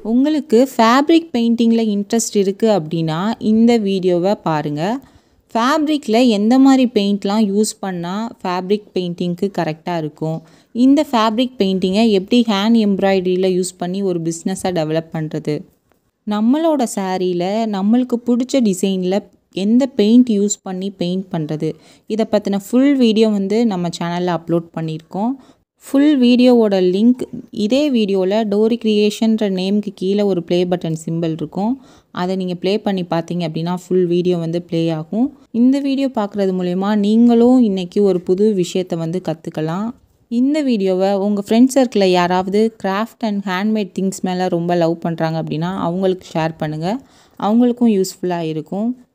உங்களுக்கு fabric பெயிண்டிங்கில் interest இருக்குது அப்படின்னா இந்த வீடியோவை பாருங்கள் ஃபேப்ரிக்கில் எந்த மாதிரி பெயிண்ட்லாம் யூஸ் பண்ணால் ஃபேப்ரிக் பெயிண்டிங்க்கு கரெக்டாக இருக்கும் இந்த ஃபேப்ரிக் பெயிண்டிங்கை எப்படி ஹேண்ட் எம்ப்ராய்டரியில் யூஸ் பண்ணி ஒரு பிஸ்னஸாக டெவலப் பண்ணுறது நம்மளோட சாரியில் நம்மளுக்கு பிடிச்ச டிசைனில் எந்த பெயிண்ட் யூஸ் பண்ணி பெயிண்ட் பண்ணுறது இதை பற்றின ஃபுல் வீடியோ வந்து நம்ம சேனலில் அப்லோட் பண்ணியிருக்கோம் ஃபுல் வீடியோவோட லிங்க் இதே வீடியோவில் டோரி கிரியேஷன்ற நேமுக்கு கீழே ஒரு ப்ளே பட்டன் சிம்பிள் இருக்கும் அதை நீங்கள் ப்ளே பண்ணி பார்த்தீங்க அப்படின்னா ஃபுல் வீடியோ வந்து ப்ளே ஆகும் இந்த வீடியோ பார்க்குறது மூலயமா நீங்களும் இன்றைக்கி ஒரு புது விஷயத்தை வந்து கற்றுக்கலாம் இந்த வீடியோவை உங்கள் ஃப்ரெண்ட்ஸ் சர்க்கிளில் யாராவது கிராஃப்ட் அண்ட் ஹேண்ட்மேட் திங்ஸ் மேலே ரொம்ப லவ் பண்ணுறாங்க அப்படின்னா அவங்களுக்கு ஷேர் பண்ணுங்கள் அவங்களுக்கும் யூஸ்ஃபுல்லாக இருக்கும்